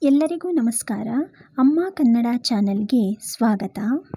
ಎಲ್ಲರಿಗೂ ನಮಸ್ಕಾರ ಅಮ್ಮ ಕನ್ನಡ ಚಾನಲ್ಗೆ ಸ್ವಾಗತ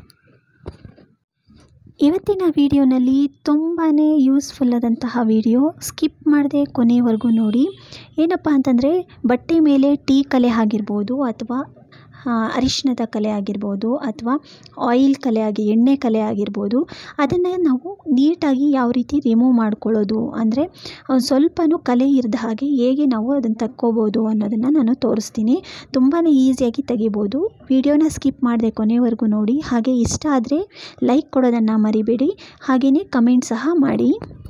ಇವತ್ತಿನ ವಿಡಿಯೋನಲ್ಲಿ ತುಂಬಾ ಯೂಸ್ಫುಲ್ ಆದಂತಹ ವಿಡಿಯೋ ಸ್ಕಿಪ್ ಮಾಡದೆ ಕೊನೆವರೆಗೂ ನೋಡಿ ಏನಪ್ಪ ಅಂತಂದರೆ ಬಟ್ಟೆ ಮೇಲೆ ಟೀ ಕಲೆ ಆಗಿರ್ಬೋದು ಅಥವಾ ಅರಿಶಿಣದ ಕಲೆ ಆಗಿರ್ಬೋದು ಅಥವಾ ಆಯಿಲ್ ಕಲೆ ಆಗಿ ಎಣ್ಣೆ ಕಲೆ ಆಗಿರ್ಬೋದು ಅದನ್ನು ನಾವು ನೀಟಾಗಿ ಯಾವ ರೀತಿ ರಿಮೂವ್ ಮಾಡ್ಕೊಳ್ಳೋದು ಅಂದರೆ ಒಂದು ಸ್ವಲ್ಪನೂ ಕಲೆ ಇರದ ಹಾಗೆ ಹೇಗೆ ನಾವು ಅದನ್ನು ತಕ್ಕೋಬೋದು ಅನ್ನೋದನ್ನು ನಾನು ತೋರಿಸ್ತೀನಿ ತುಂಬಾ ಈಸಿಯಾಗಿ ತೆಗಿಬೋದು ವಿಡಿಯೋನ ಸ್ಕಿಪ್ ಮಾಡದೆ ಕೊನೆವರೆಗೂ ನೋಡಿ ಹಾಗೆ ಇಷ್ಟ ಆದರೆ ಲೈಕ್ ಕೊಡೋದನ್ನು ಮರಿಬೇಡಿ ಹಾಗೆಯೇ ಕಮೆಂಟ್ ಸಹ ಮಾಡಿ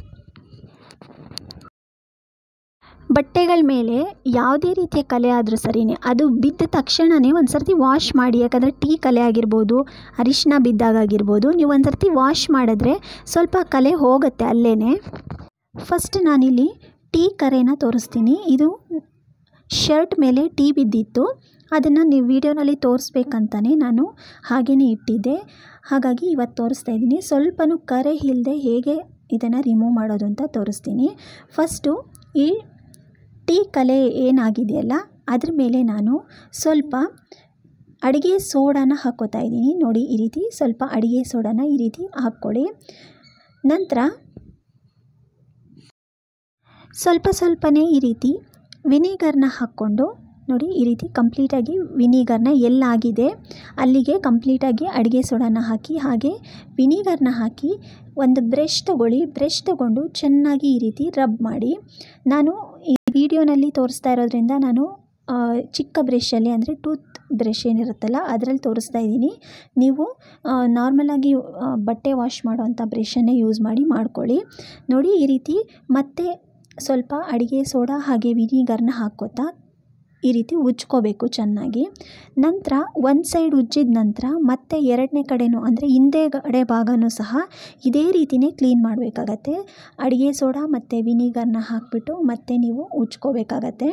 ಬಟ್ಟೆಗಳ ಮೇಲೆ ಯಾವುದೇ ರೀತಿಯ ಕಲೆ ಆದರೂ ಸರಿಯೇ ಅದು ಬಿದ್ದ ತಕ್ಷಣವೇ ಒಂದು ಸರ್ತಿ ವಾಶ್ ಮಾಡಿ ಯಾಕಂದರೆ ಟೀ ಕಲೆ ಆಗಿರ್ಬೋದು ಅರಿಶಿನ ಬಿದ್ದಾಗಿರ್ಬೋದು ನೀವು ಒಂದು ಸರ್ತಿ ವಾಶ್ ಮಾಡಿದ್ರೆ ಸ್ವಲ್ಪ ಕಲೆ ಹೋಗುತ್ತೆ ಅಲ್ಲೇ ಫಸ್ಟ್ ನಾನಿಲ್ಲಿ ಟೀ ಕರೆನ ತೋರಿಸ್ತೀನಿ ಇದು ಶರ್ಟ್ ಮೇಲೆ ಟೀ ಬಿದ್ದಿತ್ತು ಅದನ್ನು ನೀವು ವಿಡಿಯೋನಲ್ಲಿ ತೋರಿಸ್ಬೇಕಂತಲೇ ನಾನು ಹಾಗೆಯೇ ಇಟ್ಟಿದ್ದೆ ಹಾಗಾಗಿ ಇವತ್ತು ತೋರಿಸ್ತಾ ಇದ್ದೀನಿ ಸ್ವಲ್ಪನೂ ಕರೆ ಇಲ್ಲದೆ ಹೇಗೆ ಇದನ್ನು ರಿಮೂವ್ ಮಾಡೋದು ಅಂತ ತೋರಿಸ್ತೀನಿ ಫಸ್ಟು ಈ ಟೀ ಕಲೆ ಏನಾಗಿದೆಯಲ್ಲ ಅದ್ರ ಮೇಲೆ ನಾನು ಸ್ವಲ್ಪ ಅಡುಗೆ ಸೋಡಾನ ಹಾಕ್ಕೋತಾ ಇದ್ದೀನಿ ನೋಡಿ ಈ ರೀತಿ ಸ್ವಲ್ಪ ಅಡುಗೆ ಸೋಡಾನ ಈ ರೀತಿ ಹಾಕ್ಕೊಳ್ಳಿ ನಂತರ ಸ್ವಲ್ಪ ಸ್ವಲ್ಪನೇ ಈ ರೀತಿ ವಿನಿಗರ್ನ ಹಾಕ್ಕೊಂಡು ನೋಡಿ ಈ ರೀತಿ ಕಂಪ್ಲೀಟಾಗಿ ವಿನಿಗರ್ನ ಎಲ್ಲಾಗಿದೆ ಅಲ್ಲಿಗೆ ಕಂಪ್ಲೀಟಾಗಿ ಅಡುಗೆ ಸೋಡಾನ ಹಾಕಿ ಹಾಗೆ ವಿನಿಗರ್ನ ಹಾಕಿ ಒಂದು ಬ್ರಷ್ ತಗೊಳ್ಳಿ ಬ್ರಷ್ ತಗೊಂಡು ಚೆನ್ನಾಗಿ ಈ ರೀತಿ ರಬ್ ಮಾಡಿ ನಾನು ಈ ವಿಡಿಯೋನಲ್ಲಿ ತೋರಿಸ್ತಾ ಇರೋದ್ರಿಂದ ನಾನು ಚಿಕ್ಕ ಬ್ರಷಲ್ಲಿ ಅಂದರೆ ಟೂತ್ ಬ್ರಷ್ ಏನಿರುತ್ತಲ್ಲ ಅದರಲ್ಲಿ ತೋರಿಸ್ತಾ ಇದ್ದೀನಿ ನೀವು ನಾರ್ಮಲಾಗಿ ಬಟ್ಟೆ ವಾಶ್ ಮಾಡೋವಂಥ ಬ್ರಷನ್ನೇ ಯೂಸ್ ಮಾಡಿ ಮಾಡ್ಕೊಳ್ಳಿ ನೋಡಿ ಈ ರೀತಿ ಮತ್ತೆ ಸ್ವಲ್ಪ ಅಡುಗೆ ಸೋಡಾ ಹಾಗೆ ವಿನಿಗರ್ನ ಹಾಕ್ಕೋತಾ ಈ ರೀತಿ ಉಜ್ಕೋಬೇಕು ಚೆನ್ನಾಗಿ ನಂತರ ಒಂದು ಸೈಡ್ ಉಜ್ಜಿದ ನಂತರ ಮತ್ತೆ ಎರಡನೇ ಕಡೆನೂ ಅಂದರೆ ಹಿಂದೆಗಡೆ ಭಾಗನೂ ಸಹ ಇದೇ ರೀತಿಯೇ ಕ್ಲೀನ್ ಮಾಡಬೇಕಾಗತ್ತೆ ಅಡುಗೆ ಸೋಡಾ ಮತ್ತು ವಿನಿಗರ್ನ ಹಾಕಿಬಿಟ್ಟು ಮತ್ತೆ ನೀವು ಉಜ್ಕೋಬೇಕಾಗತ್ತೆ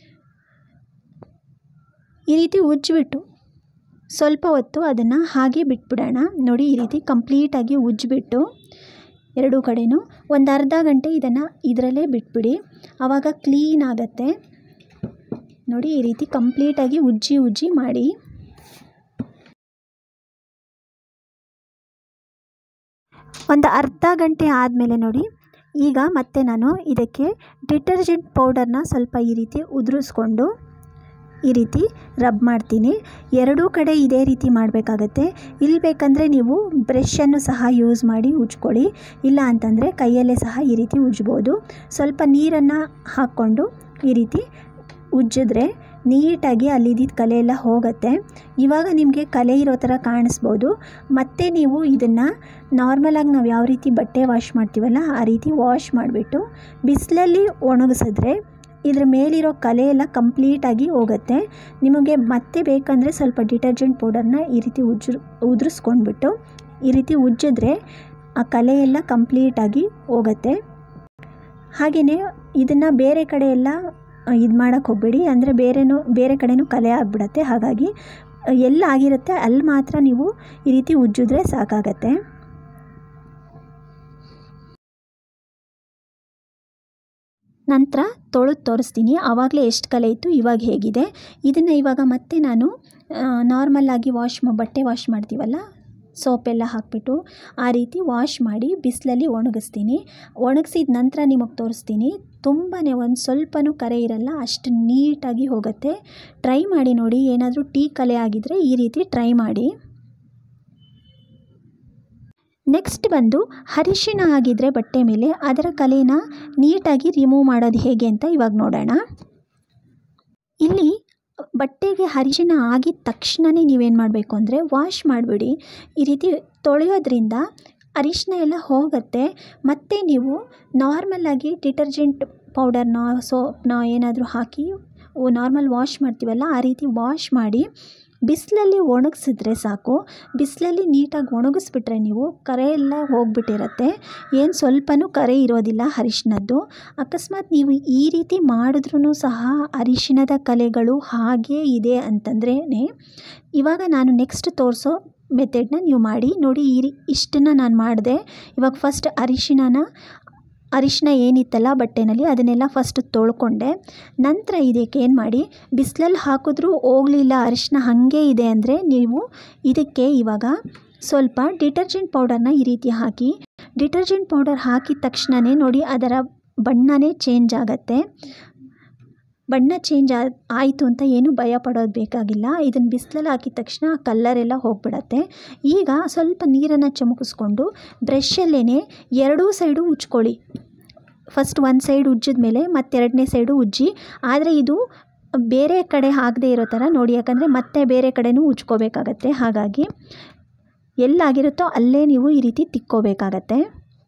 ಈ ರೀತಿ ಉಜ್ಜಿಬಿಟ್ಟು ಸ್ವಲ್ಪ ಹೊತ್ತು ಅದನ್ನು ಹಾಗೆ ಬಿಟ್ಬಿಡೋಣ ನೋಡಿ ಈ ರೀತಿ ಕಂಪ್ಲೀಟಾಗಿ ಉಜ್ಜಿಬಿಟ್ಟು ಎರಡೂ ಕಡೆನೂ ಒಂದು ಅರ್ಧ ಗಂಟೆ ಇದನ್ನು ಇದರಲ್ಲೇ ಬಿಟ್ಬಿಡಿ ಆವಾಗ ಕ್ಲೀನ್ ಆಗುತ್ತೆ ನೋಡಿ ಈ ರೀತಿ ಕಂಪ್ಲೀಟಾಗಿ ಉಜ್ಜಿ ಉಜ್ಜಿ ಮಾಡಿ ಒಂದು ಅರ್ಧ ಗಂಟೆ ಆದಮೇಲೆ ನೋಡಿ ಈಗ ಮತ್ತೆ ನಾನು ಇದಕ್ಕೆ ಡಿಟರ್ಜೆಂಟ್ ಪೌಡರ್ನ ಸ್ವಲ್ಪ ಈ ರೀತಿ ಉದುರಿಸ್ಕೊಂಡು ಈ ರೀತಿ ರಬ್ ಮಾಡ್ತೀನಿ ಎರಡೂ ಕಡೆ ಇದೇ ರೀತಿ ಮಾಡಬೇಕಾಗತ್ತೆ ಇಲ್ಲಿ ಬೇಕಂದರೆ ನೀವು ಬ್ರಷನ್ನು ಸಹ ಯೂಸ್ ಮಾಡಿ ಉಜ್ಕೊಳ್ಳಿ ಇಲ್ಲ ಅಂತಂದರೆ ಕೈಯಲ್ಲೇ ಸಹ ಈ ರೀತಿ ಉಜ್ಬೋದು ಸ್ವಲ್ಪ ನೀರನ್ನು ಹಾಕ್ಕೊಂಡು ಈ ರೀತಿ ಉಜ್ಜಿದ್ರೆ ನೀಟಾಗಿ ಅಲ್ಲಿದ್ದಿದ್ದ ಕಲೆ ಎಲ್ಲ ಹೋಗುತ್ತೆ ಇವಾಗ ನಿಮಗೆ ಕಲೆ ಇರೋ ಥರ ಕಾಣಿಸ್ಬೋದು ಮತ್ತು ನೀವು ಇದನ್ನು ನಾರ್ಮಲಾಗಿ ನಾವು ಯಾವ ರೀತಿ ಬಟ್ಟೆ ವಾಶ್ ಮಾಡ್ತೀವಲ್ಲ ಆ ರೀತಿ ವಾಶ್ ಮಾಡಿಬಿಟ್ಟು ಬಿಸಿಲಲ್ಲಿ ಒಣಗಿಸಿದ್ರೆ ಇದ್ರ ಮೇಲಿರೋ ಕಲೆ ಎಲ್ಲ ಕಂಪ್ಲೀಟಾಗಿ ಹೋಗುತ್ತೆ ನಿಮಗೆ ಮತ್ತೆ ಬೇಕಂದರೆ ಸ್ವಲ್ಪ ಡಿಟರ್ಜೆಂಟ್ ಪೌಡರ್ನ ಈ ರೀತಿ ಉಜ್ರು ಉದುರಿಸ್ಕೊಂಡ್ಬಿಟ್ಟು ಈ ರೀತಿ ಉಜ್ಜಿದ್ರೆ ಆ ಕಲೆ ಎಲ್ಲ ಕಂಪ್ಲೀಟಾಗಿ ಹೋಗುತ್ತೆ ಹಾಗೆಯೇ ಇದನ್ನು ಬೇರೆ ಕಡೆ ಎಲ್ಲ ಇದು ಮಾಡೋಕ್ಕೆ ಹೋಗಬೇಡಿ ಅಂದರೆ ಬೇರೆನೂ ಬೇರೆ ಕಡೆನೂ ಕಲೆ ಆಗಿಬಿಡತ್ತೆ ಹಾಗಾಗಿ ಎಲ್ಲ ಆಗಿರುತ್ತೆ ಅಲ್ಲಿ ಮಾತ್ರ ನೀವು ಈ ರೀತಿ ಉಜ್ಜಿದ್ರೆ ಸಾಕಾಗತ್ತೆ ನಂತರ ತೊಳೆದು ತೋರಿಸ್ತೀನಿ ಆವಾಗಲೇ ಎಷ್ಟು ಕಲೆ ಇತ್ತು ಇವಾಗ ಹೇಗಿದೆ ಇದನ್ನು ಇವಾಗ ಮತ್ತೆ ನಾನು ನಾರ್ಮಲ್ಲಾಗಿ ವಾಶ್ ಬಟ್ಟೆ ವಾಶ್ ಮಾಡ್ತೀವಲ್ಲ ಸೋಪೆಲ್ಲ ಹಾಕ್ಬಿಟ್ಟು ಆ ರೀತಿ ವಾಶ್ ಮಾಡಿ ಬಿಸಿಲಲ್ಲಿ ಒಣಗಿಸ್ತೀನಿ ಒಣಗಿಸಿದ ನಂತರ ನಿಮಗೆ ತೋರಿಸ್ತೀನಿ ತುಂಬಾ ಒಂದು ಸ್ವಲ್ಪನೂ ಕರೆ ಇರಲ್ಲ ಅಷ್ಟು ನೀಟಾಗಿ ಹೋಗುತ್ತೆ ಟ್ರೈ ಮಾಡಿ ನೋಡಿ ಏನಾದರೂ ಟೀ ಕಲೆ ಆಗಿದ್ದರೆ ಈ ರೀತಿ ಟ್ರೈ ಮಾಡಿ ನೆಕ್ಸ್ಟ್ ಬಂದು ಅರಿಶಿಣ ಆಗಿದ್ದರೆ ಬಟ್ಟೆ ಮೇಲೆ ಅದರ ಕಲೆನ ನೀಟಾಗಿ ರಿಮೂವ್ ಮಾಡೋದು ಹೇಗೆ ಅಂತ ಇವಾಗ ನೋಡೋಣ ಇಲ್ಲಿ ಬಟ್ಟೆಗೆ ಅರಿಶಿಣ ಆಗಿದ ತಕ್ಷಣವೇ ನೀವೇನು ಮಾಡಬೇಕು ಅಂದರೆ ವಾಶ್ ಮಾಡಿಬಿಡಿ ಈ ರೀತಿ ತೊಳೆಯೋದ್ರಿಂದ ಅರಿಶಿನ ಎಲ್ಲ ಹೋಗುತ್ತೆ ಮತ್ತು ನೀವು ನಾರ್ಮಲಾಗಿ ಡಿಟರ್ಜೆಂಟ್ ಪೌಡರ್ನ ಸೋಪ್ನ ಏನಾದರೂ ಹಾಕಿ ನಾರ್ಮಲ್ ವಾಶ್ ಮಾಡ್ತೀವಲ್ಲ ಆ ರೀತಿ ವಾಶ್ ಮಾಡಿ ಬಿಸಿಲಲ್ಲಿ ಒಣಗಿಸಿದ್ರೆ ಸಾಕು ಬಿಸಿಲಲ್ಲಿ ನೀಟಾಗಿ ಒಣಗಿಸ್ಬಿಟ್ರೆ ನೀವು ಕರೆ ಎಲ್ಲ ಹೋಗ್ಬಿಟ್ಟಿರತ್ತೆ ಏನು ಸ್ವಲ್ಪನೂ ಕರೆ ಇರೋದಿಲ್ಲ ಅರಿಶಿನದ್ದು ಅಕಸ್ಮಾತ್ ನೀವು ಈ ರೀತಿ ಮಾಡಿದ್ರೂ ಸಹ ಅರಿಶಿಣದ ಕಲೆಗಳು ಹಾಗೇ ಇದೆ ಅಂತಂದ್ರೇ ಇವಾಗ ನಾನು ನೆಕ್ಸ್ಟ್ ತೋರಿಸೋ ಮೆಥಡ್ನ ನೀವು ಮಾಡಿ ನೋಡಿ ಈ ರೀ ಇಷ್ಟನ್ನು ನಾನು ಮಾಡಿದೆ ಇವಾಗ ಫಸ್ಟ್ ಅರಿಶಿಣನ ಅರಿಶಿನ ಏನಿತ್ತಲ್ಲ ಬಟ್ಟೆನಲ್ಲಿ ಅದನ್ನೆಲ್ಲ ಫಸ್ಟ್ ತೊಳ್ಕೊಂಡೆ ನಂತರ ಇದಕ್ಕೆ ಏನು ಮಾಡಿ ಬಿಸಿಲಲ್ಲಿ ಹಾಕಿದ್ರೂ ಹೋಗಲಿಲ್ಲ ಅರಿಶಿನ ಹಾಗೆ ಇದೆ ಅಂದರೆ ನೀವು ಇದಕ್ಕೆ ಇವಾಗ ಸ್ವಲ್ಪ ಡಿಟರ್ಜೆಂಟ್ ಪೌಡರ್ನ ಈ ರೀತಿ ಹಾಕಿ ಡಿಟರ್ಜೆಂಟ್ ಪೌಡರ್ ಹಾಕಿದ ತಕ್ಷಣವೇ ನೋಡಿ ಅದರ ಬಣ್ಣನೇ ಚೇಂಜ್ ಆಗುತ್ತೆ ಬಣ್ಣ ಚೇಂಜ್ ಆಯಿತು ಅಂತ ಏನು ಭಯ ಪಡೋದು ಬೇಕಾಗಿಲ್ಲ ಇದನ್ನು ಬಿಸಿಲಲ್ಲಿ ಹಾಕಿದ ತಕ್ಷಣ ಕಲ್ಲರ್ ಎಲ್ಲ ಹೋಗ್ಬಿಡತ್ತೆ ಈಗ ಸ್ವಲ್ಪ ನೀರನ್ನು ಚಮಕಿಸ್ಕೊಂಡು ಬ್ರಷಲ್ಲೇ ಎರಡೂ ಸೈಡು ಉಜ್ಕೊಳ್ಳಿ ಫಸ್ಟ್ ಒಂದು ಸೈಡ್ ಉಜ್ಜಿದ ಮೇಲೆ ಮತ್ತೆರಡನೇ ಸೈಡು ಉಜ್ಜಿ ಆದರೆ ಇದು ಬೇರೆ ಕಡೆ ಆಗದೆ ಇರೋ ಥರ ನೋಡಿ ಯಾಕಂದರೆ ಮತ್ತೆ ಬೇರೆ ಕಡೆನೂ ಉಜ್ಕೋಬೇಕಾಗತ್ತೆ ಹಾಗಾಗಿ ಎಲ್ಲಾಗಿರುತ್ತೋ ಅಲ್ಲೇ ನೀವು ಈ ರೀತಿ ತಿಕ್ಕೋಬೇಕಾಗತ್ತೆ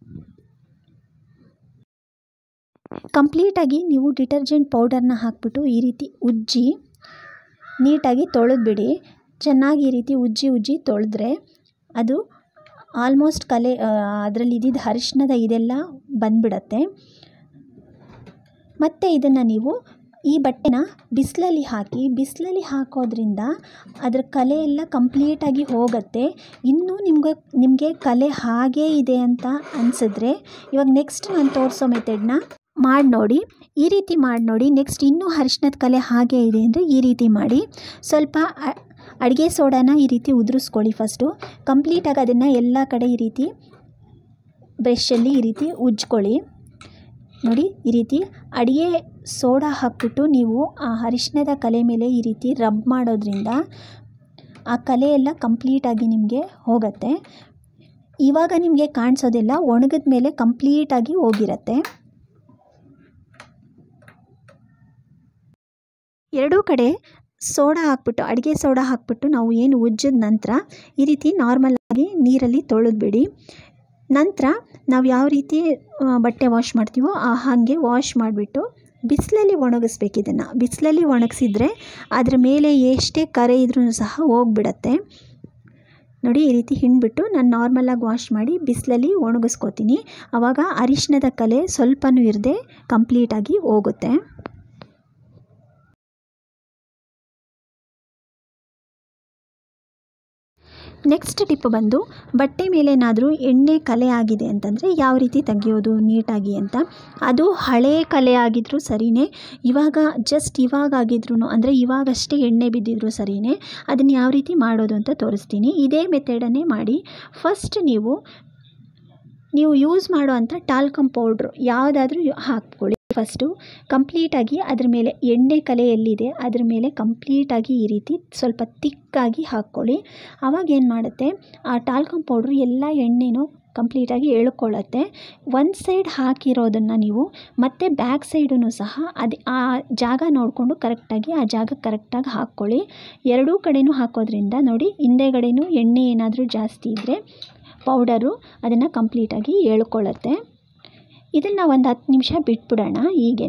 ಕಂಪ್ಲೀಟಾಗಿ ನೀವು ಡಿಟರ್ಜೆಂಟ್ ಪೌಡರ್ನ ಹಾಕ್ಬಿಟ್ಟು ಈ ರೀತಿ ಉಜ್ಜಿ ನೀಟಾಗಿ ತೊಳೆದ್ಬಿಡಿ ಚೆನ್ನಾಗಿ ಈ ರೀತಿ ಉಜ್ಜಿ ಉಜ್ಜಿ ತೊಳೆದ್ರೆ ಅದು ಆಲ್ಮೋಸ್ಟ್ ಕಲೆ ಅದರಲ್ಲಿ ಇದ್ದಿದ್ದ ಅರಿಶಿಣದ ಇದೆಲ್ಲ ಬಂದ್ಬಿಡತ್ತೆ ಮತ್ತು ಇದನ್ನು ನೀವು ಈ ಬಟ್ಟೆನ ಬಿಸಿಲಲ್ಲಿ ಹಾಕಿ ಬಿಸಿಲಲ್ಲಿ ಹಾಕೋದ್ರಿಂದ ಅದರ ಕಲೆ ಎಲ್ಲ ಕಂಪ್ಲೀಟಾಗಿ ಹೋಗುತ್ತೆ ಇನ್ನೂ ನಿಮ್ಗೆ ನಿಮಗೆ ಕಲೆ ಹಾಗೇ ಇದೆ ಅಂತ ಅನಿಸಿದ್ರೆ ಇವಾಗ ನೆಕ್ಸ್ಟ್ ನಾನು ತೋರಿಸೋ ಮೆಥಡ್ನ ಮಾಡಿ ನೋಡಿ ಈ ರೀತಿ ಮಾಡಿ ನೋಡಿ ನೆಕ್ಸ್ಟ್ ಇನ್ನೂ ಅರಿಶಿನದ ಕಲೆ ಹಾಗೆ ಇದೆ ಅಂದರೆ ಈ ರೀತಿ ಮಾಡಿ ಸ್ವಲ್ಪ ಅಡುಗೆ ಸೋಡಾನ ಈ ರೀತಿ ಉದುರಿಸ್ಕೊಳ್ಳಿ ಫಸ್ಟು ಕಂಪ್ಲೀಟಾಗಿ ಅದನ್ನು ಎಲ್ಲ ಕಡೆ ಈ ರೀತಿ ಬ್ರಷಲ್ಲಿ ಈ ರೀತಿ ಉಜ್ಕೊಳ್ಳಿ ನೋಡಿ ಈ ರೀತಿ ಅಡುಗೆ ಸೋಡಾ ಹಾಕ್ಬಿಟ್ಟು ನೀವು ಆ ಅರಿಶಿಣದ ಕಲೆ ಮೇಲೆ ಈ ರೀತಿ ರಬ್ ಮಾಡೋದ್ರಿಂದ ಆ ಕಲೆ ಎಲ್ಲ ಕಂಪ್ಲೀಟಾಗಿ ನಿಮಗೆ ಹೋಗುತ್ತೆ ಇವಾಗ ನಿಮಗೆ ಕಾಣಿಸೋದಿಲ್ಲ ಒಣಗಿದ ಮೇಲೆ ಕಂಪ್ಲೀಟಾಗಿ ಹೋಗಿರತ್ತೆ ಎರಡೂ ಕಡೆ ಸೋಡಾ ಹಾಕ್ಬಿಟ್ಟು ಅಡುಗೆ ಸೋಡಾ ಹಾಕ್ಬಿಟ್ಟು ನಾವು ಏನು ಉಜ್ಜಿದ ನಂತರ ಈ ರೀತಿ ನಾರ್ಮಲಾಗಿ ನೀರಲ್ಲಿ ತೊಳೆದ್ಬಿಡಿ ನಂತರ ನಾವು ಯಾವ ರೀತಿ ಬಟ್ಟೆ ವಾಶ್ ಮಾಡ್ತೀವೋ ಆ ಹಾಗೆ ವಾಶ್ ಮಾಡಿಬಿಟ್ಟು ಬಿಸಿಲಲ್ಲಿ ಒಣಗಿಸ್ಬೇಕು ಇದನ್ನು ಬಿಸಿಲಲ್ಲಿ ಒಣಗಿಸಿದ್ರೆ ಅದ್ರ ಮೇಲೆ ಎಷ್ಟೇ ಕರೆ ಇದ್ರೂ ಸಹ ಹೋಗ್ಬಿಡತ್ತೆ ನೋಡಿ ಈ ರೀತಿ ಹಿಂಡ್ಬಿಟ್ಟು ನಾನು ನಾರ್ಮಲಾಗಿ ವಾಶ್ ಮಾಡಿ ಬಿಸಿಲಲ್ಲಿ ಒಣಗಿಸ್ಕೋತೀನಿ ಆವಾಗ ಅರಿಶಿಣದ ಕಲೆ ಸ್ವಲ್ಪನೂ ಇರದೆ ಕಂಪ್ಲೀಟಾಗಿ ಹೋಗುತ್ತೆ ನೆಕ್ಸ್ಟ್ ಟಿಪ್ ಬಂದು ಬಟ್ಟೆ ಮೇಲೇನಾದರೂ ಎಣ್ಣೆ ಕಲೆ ಆಗಿದೆ ಅಂತಂದರೆ ಯಾವ ರೀತಿ ತೆಗಿಯೋದು ನೀಟಾಗಿ ಅಂತ ಅದು ಹಳೇ ಕಲೆ ಆಗಿದ್ರೂ ಸರಿಯೇ ಇವಾಗ ಜಸ್ಟ್ ಇವಾಗ ಆಗಿದ್ರೂ ಅಂದರೆ ಇವಾಗಷ್ಟೇ ಎಣ್ಣೆ ಬಿದ್ದಿದ್ರು ಸರಿಯೇ ಅದನ್ನು ಯಾವ ರೀತಿ ಮಾಡೋದು ಅಂತ ತೋರಿಸ್ತೀನಿ ಇದೇ ಮೆಥಡನ್ನೇ ಮಾಡಿ ಫಸ್ಟ್ ನೀವು ನೀವು ಯೂಸ್ ಮಾಡುವಂಥ ಟಾಲ್ಕಮ್ ಪೌಡ್ರು ಯಾವುದಾದ್ರೂ ಹಾಕ್ಕೊಳ್ಳಿ ಫಸ್ಟು ಕಂಪ್ಲೀಟಾಗಿ ಅದ್ರ ಮೇಲೆ ಎಣ್ಣೆ ಕಲೆ ಎಲ್ಲಿದೆ ಅದ್ರ ಮೇಲೆ ಕಂಪ್ಲೀಟಾಗಿ ಈ ರೀತಿ ಸ್ವಲ್ಪ ತಿಕ್ಕಾಗಿ ಹಾಕ್ಕೊಳ್ಳಿ ಆವಾಗ ಏನು ಮಾಡುತ್ತೆ ಆ ಟಾಲ್ಕಮ್ ಪೌಡ್ರು ಎಲ್ಲ ಎಣ್ಣೆನೂ ಕಂಪ್ಲೀಟಾಗಿ ಎಳ್ಕೊಳ್ಳುತ್ತೆ ಒಂದು ಸೈಡ್ ಹಾಕಿರೋದನ್ನು ನೀವು ಮತ್ತೆ ಬ್ಯಾಕ್ ಸೈಡೂ ಸಹ ಅದು ಆ ಜಾಗ ನೋಡಿಕೊಂಡು ಕರೆಕ್ಟಾಗಿ ಆ ಜಾಗ ಕರೆಕ್ಟಾಗಿ ಹಾಕ್ಕೊಳ್ಳಿ ಎರಡೂ ಕಡೆಯೂ ಹಾಕೋದ್ರಿಂದ ನೋಡಿ ಹಿಂದೆಗಡೆನೂ ಎಣ್ಣೆ ಏನಾದರೂ ಜಾಸ್ತಿ ಇದ್ದರೆ ಪೌಡರು ಅದನ್ನು ಕಂಪ್ಲೀಟಾಗಿ ಎಳ್ಕೊಳ್ಳುತ್ತೆ ಇದನ್ನು ಒಂದು ಹತ್ತು ನಿಮಿಷ ಬಿಟ್ಬಿಡೋಣ ಹೀಗೇ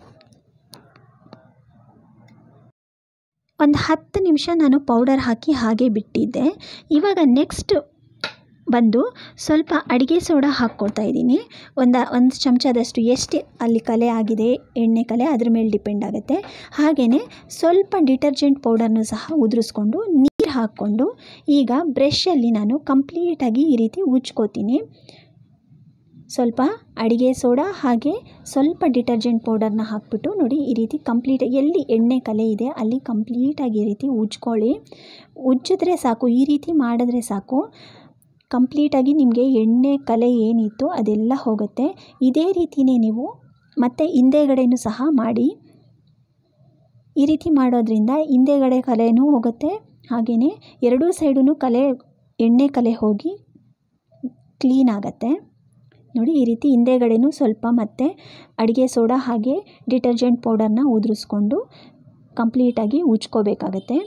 ಒಂದು ಹತ್ತು ನಿಮಿಷ ನಾನು ಪೌಡರ್ ಹಾಕಿ ಹಾಗೆ ಬಿಟ್ಟಿದ್ದೆ ಇವಾಗ ನೆಕ್ಸ್ಟ್ ಬಂದು ಸ್ವಲ್ಪ ಅಡುಗೆ ಸೋಡಾ ಹಾಕ್ಕೊಳ್ತಾ ಇದ್ದೀನಿ ಒಂದು ಒಂದು ಚಮಚದಷ್ಟು ಎಷ್ಟು ಅಲ್ಲಿ ಕಲೆ ಆಗಿದೆ ಎಣ್ಣೆ ಕಲೆ ಅದ್ರ ಮೇಲೆ ಡಿಪೆಂಡ್ ಆಗುತ್ತೆ ಹಾಗೆಯೇ ಸ್ವಲ್ಪ ಡಿಟರ್ಜೆಂಟ್ ಪೌಡರ್ನು ಸಹ ಉದುರಿಸ್ಕೊಂಡು ನೀರು ಹಾಕ್ಕೊಂಡು ಈಗ ಬ್ರಷಲ್ಲಿ ನಾನು ಕಂಪ್ಲೀಟಾಗಿ ಈ ರೀತಿ ಉಜ್ಕೋತೀನಿ ಸ್ವಲ್ಪ ಅಡುಗೆ ಸೋಡಾ ಹಾಗೆ ಸ್ವಲ್ಪ ಡಿಟರ್ಜೆಂಟ್ ಪೌಡರ್ನ ಹಾಕ್ಬಿಟ್ಟು ನೋಡಿ ಈ ರೀತಿ ಕಂಪ್ಲೀಟ್ ಎಲ್ಲಿ ಎಣ್ಣೆ ಕಲೆ ಇದೆ ಅಲ್ಲಿ ಕಂಪ್ಲೀಟಾಗಿ ಈ ರೀತಿ ಉಜ್ಕೊಳ್ಳಿ ಉಜ್ಜಿದ್ರೆ ಸಾಕು ಈ ರೀತಿ ಮಾಡಿದ್ರೆ ಸಾಕು ಕಂಪ್ಲೀಟಾಗಿ ನಿಮಗೆ ಎಣ್ಣೆ ಕಲೆ ಏನಿತ್ತು ಅದೆಲ್ಲ ಹೋಗುತ್ತೆ ಇದೇ ರೀತಿಯೇ ನೀವು ಮತ್ತು ಹಿಂದೆಗಡೆನೂ ಸಹ ಮಾಡಿ ಈ ರೀತಿ ಮಾಡೋದ್ರಿಂದ ಹಿಂದೆಗಡೆ ಕಲೆನೂ ಹೋಗುತ್ತೆ ಹಾಗೆಯೇ ಎರಡೂ ಸೈಡೂ ಕಲೆ ಎಣ್ಣೆ ಕಲೆ ಹೋಗಿ ಕ್ಲೀನ್ ಆಗುತ್ತೆ ನೋಡಿ ಈ ರೀತಿ ಹಿಂದೆಗಡೆನೂ ಸ್ವಲ್ಪ ಮತ್ತು ಅಡುಗೆ ಸೋಡಾ ಹಾಗೆ ಡಿಟರ್ಜೆಂಟ್ ಪೌಡರ್ನ ಉದುರಿಸ್ಕೊಂಡು ಕಂಪ್ಲೀಟಾಗಿ ಉಜ್ಕೋಬೇಕಾಗತ್ತೆ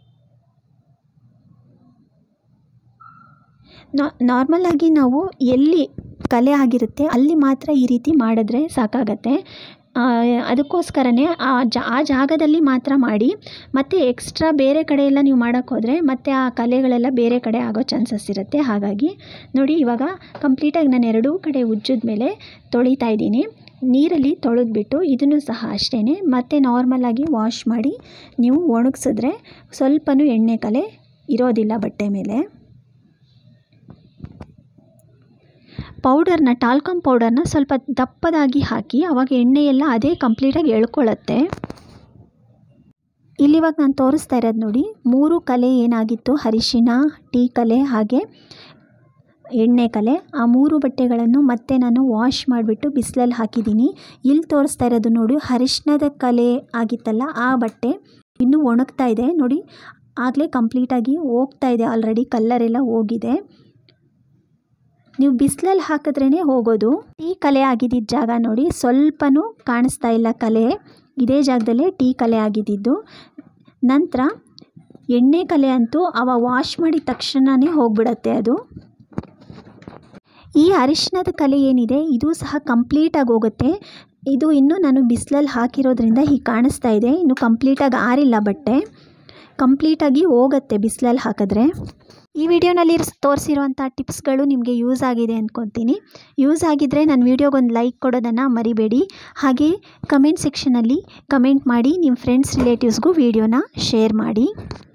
ನಾರ್ಮಲಾಗಿ ನಾವು ಎಲ್ಲಿ ಕಲೆ ಆಗಿರುತ್ತೆ ಅಲ್ಲಿ ಮಾತ್ರ ಈ ರೀತಿ ಮಾಡಿದ್ರೆ ಸಾಕಾಗತ್ತೆ ಅದಕ್ಕೋಸ್ಕರನೇ ಆ ಜಾ ಆ ಜಾಗದಲ್ಲಿ ಮಾತ್ರ ಮಾಡಿ ಮತ್ತು ಎಕ್ಸ್ಟ್ರಾ ಬೇರೆ ಕಡೆ ಎಲ್ಲ ನೀವು ಮಾಡೋಕ್ಕೆ ಹೋದರೆ ಮತ್ತು ಆ ಕಲೆಗಳೆಲ್ಲ ಬೇರೆ ಕಡೆ ಆಗೋ ಚಾನ್ಸಸ್ ಇರುತ್ತೆ ಹಾಗಾಗಿ ನೋಡಿ ಇವಾಗ ಕಂಪ್ಲೀಟಾಗಿ ನಾನು ಎರಡೂ ಕಡೆ ಉಜ್ಜಿದ ಮೇಲೆ ತೊಳಿತಾ ಇದ್ದೀನಿ ನೀರಲ್ಲಿ ತೊಳೆದ್ಬಿಟ್ಟು ಇದನ್ನು ಸಹ ಅಷ್ಟೇ ಮತ್ತೆ ನಾರ್ಮಲಾಗಿ ವಾಶ್ ಮಾಡಿ ನೀವು ಒಣಗಿಸಿದ್ರೆ ಸ್ವಲ್ಪನೂ ಎಣ್ಣೆ ಕಲೆ ಇರೋದಿಲ್ಲ ಬಟ್ಟೆ ಮೇಲೆ ಪೌಡರ್ನ ಟಾಲ್ಕಮ್ ಪೌಡರ್ನ ಸ್ವಲ್ಪ ದಪ್ಪದಾಗಿ ಹಾಕಿ ಆವಾಗ ಎಣ್ಣೆ ಎಲ್ಲ ಅದೇ ಕಂಪ್ಲೀಟಾಗಿ ಎಳ್ಕೊಳ್ಳುತ್ತೆ ಇಲ್ಲಿವಾಗ ನಾನು ತೋರಿಸ್ತಾ ಇರೋದು ನೋಡಿ ಮೂರು ಕಲೆ ಏನಾಗಿತ್ತು ಅರಿಶಿನ ಟೀ ಕಲೆ ಹಾಗೆ ಎಣ್ಣೆ ಕಲೆ ಆ ಮೂರು ಬಟ್ಟೆಗಳನ್ನು ಮತ್ತೆ ನಾನು ವಾಶ್ ಮಾಡಿಬಿಟ್ಟು ಬಿಸಿಲಲ್ಲಿ ಹಾಕಿದ್ದೀನಿ ಇಲ್ಲಿ ತೋರಿಸ್ತಾ ಇರೋದು ನೋಡಿ ಅರಿಶಿನದ ಕಲೆ ಆಗಿತ್ತಲ್ಲ ಆ ಬಟ್ಟೆ ಇನ್ನೂ ಒಣಗ್ತಾ ಇದೆ ನೋಡಿ ಆಗಲೇ ಕಂಪ್ಲೀಟಾಗಿ ಹೋಗ್ತಾ ಇದೆ ಆಲ್ರೆಡಿ ಕಲ್ಲರೆಲ್ಲ ಹೋಗಿದೆ ನೀವು ಬಿಸಿಲಲ್ಲಿ ಹಾಕಿದ್ರೇ ಹೋಗೋದು ಟೀ ಕಲೆ ಆಗಿದ್ದಿದ್ದ ಜಾಗ ನೋಡಿ ಸ್ವಲ್ಪನೂ ಕಾಣಿಸ್ತಾ ಇಲ್ಲ ಕಲೆ ಇದೇ ಜಾಗದಲ್ಲೇ ಟೀ ಕಲೆ ಆಗಿದ್ದಿದ್ದು ನಂತರ ಎಣ್ಣೆ ಕಲೆ ಅಂತೂ ಅವ ವಾಶ್ ಮಾಡಿದ ತಕ್ಷಣವೇ ಹೋಗ್ಬಿಡತ್ತೆ ಅದು ಈ ಅರಿಶಿನದ ಕಲೆ ಏನಿದೆ ಇದು ಸಹ ಕಂಪ್ಲೀಟಾಗಿ ಹೋಗುತ್ತೆ ಇದು ಇನ್ನೂ ನಾನು ಬಿಸಿಲಲ್ಲಿ ಹಾಕಿರೋದ್ರಿಂದ ಹೀಗೆ ಕಾಣಿಸ್ತಾ ಇದೆ ಇನ್ನು ಕಂಪ್ಲೀಟಾಗಿ ಆರಿಲ್ಲ ಬಟ್ಟೆ ಕಂಪ್ಲೀಟಾಗಿ ಹೋಗುತ್ತೆ ಬಿಸಿಲಲ್ಲಿ ಹಾಕಿದ್ರೆ ಈ ವಿಡಿಯೋನಲ್ಲಿ ತೋರಿಸಿರುವಂಥ ಟಿಪ್ಸ್ಗಳು ನಿಮಗೆ ಯೂಸ್ ಆಗಿದೆ ಅಂದ್ಕೊತೀನಿ ಯೂಸ್ ಆಗಿದ್ದರೆ ನನ್ನ ವಿಡಿಯೋಗೊಂದು ಲೈಕ್ ಕೊಡೋದನ್ನು ಮರಿಬೇಡಿ ಹಾಗೆ ಕಮೆಂಟ್ ಸೆಕ್ಷನಲ್ಲಿ ಕಮೆಂಟ್ ಮಾಡಿ ನಿಮ್ಮ ಫ್ರೆಂಡ್ಸ್ ರಿಲೇಟಿವ್ಸ್ಗೂ ವಿಡಿಯೋನ ಶೇರ್ ಮಾಡಿ